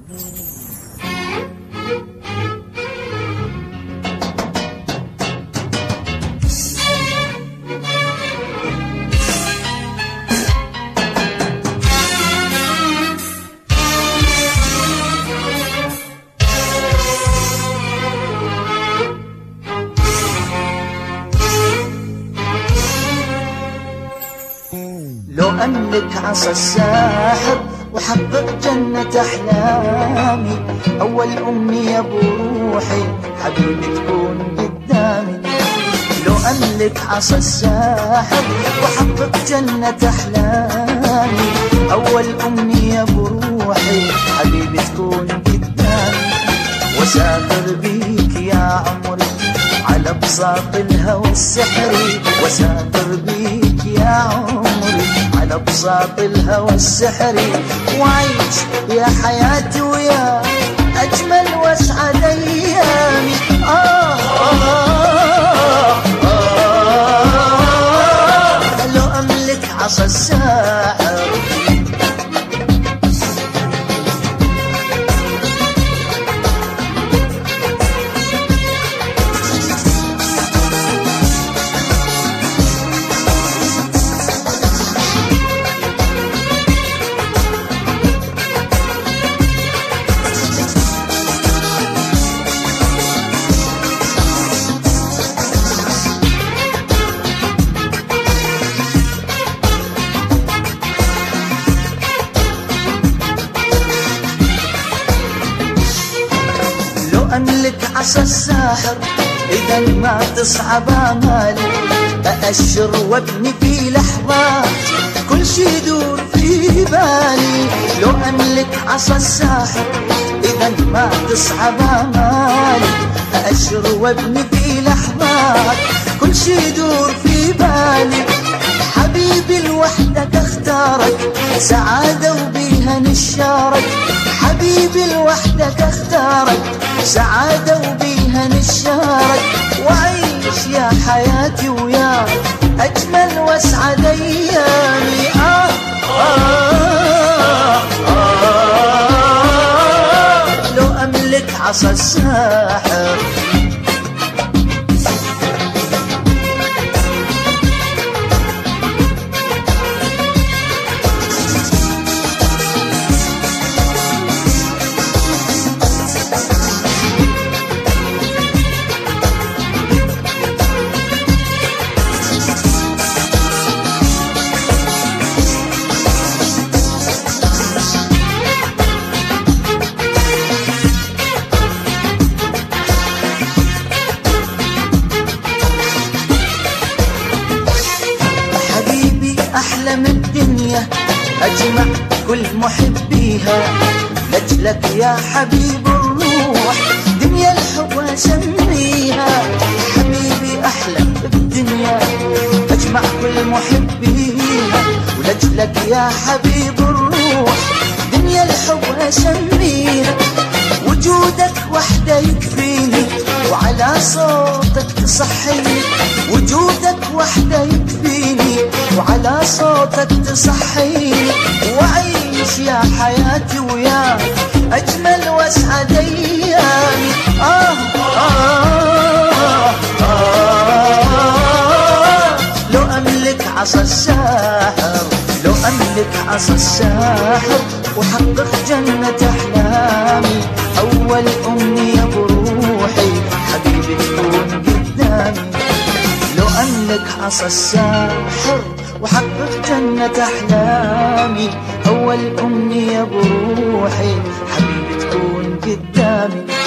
لو أملك عصا الساحر وحقق جنة أحلامي أول أمنية بروحي حبيبي تكون قدامي لو أملك عصا الساحر وحقق جنة أحلامي أول أمنية بروحي حبيبي تكون قدامي وسافر بيك يا عمري على بساط الهوى السحري وسافر بيك يا عمري على بساط الهوى السحري وعيش يا حياتي ويا أجمل وأسعد أيامي آه آه آه لو أملك عصا الساحر لو أملك عصا الساحر إذا ما تصعب آمالي أأشر وابني في لحظات كل شي يدور في بالي لو أملك عصا الساحر إذا ما تصعب آمالي أأشر وابني في لحظات كل شي يدور في بالي حبيبي لوحدك اختارك سعادة وبيها نشارك حبيبي لوحدك اختارك سعادة وبيها نشارك وعيش يا حياتي ويا أجمل وأسعد أيامي آه آه آه لو أملك عصا الساحر حبيبي أحلى من الدنيا أجمع كل محبيها لجلك يا حبيب الروح دنيا الحب أسميها حبيبي أحلى بالدنيا أجمع كل محبيها ولجلك يا حبيب الروح دنيا الحب أسميها وجودك وحده يكفيني وعلى صوتك تصحيني وجودك وحده يكفيني وعلى صوتك تصحيني وعيش يا حياتي ويا أجمل وأسعد أيامي آه آه آه لو أملك عصا الساحر لو أملك عصا الساحر وحقق جنة أحلامي أول أمنية بروحي حبيبي تكون قدامي لو أملك عصا الساحر وحقق جنة أحلامي أول أمنية بروحي حبيبي تكون قدامي